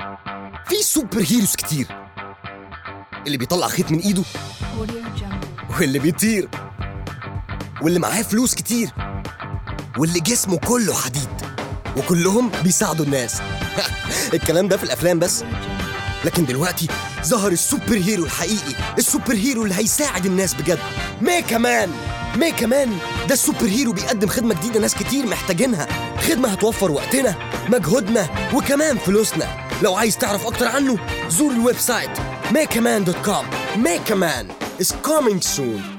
في سوبر هيروز كتير اللي بيطلع خيط من ايده Audio Jungle. واللي بيطير واللي معاه فلوس كتير واللي جسمه كله حديد وكلهم بيساعدوا الناس الكلام ده في الافلام بس لكن دلوقتي ظهر السوبر هيرو الحقيقي السوبر هيرو اللي هيساعد الناس بجد ميكا مان ميكا مان ده السوبر هيرو بيقدم خدمة جديدة ناس كتير محتاجينها خدمة هتوفر وقتنا مجهودنا وكمان فلوسنا لو عايز تعرف أكتر عنه زور الويب سايت ميكامان دوت كوم ميكامان is coming soon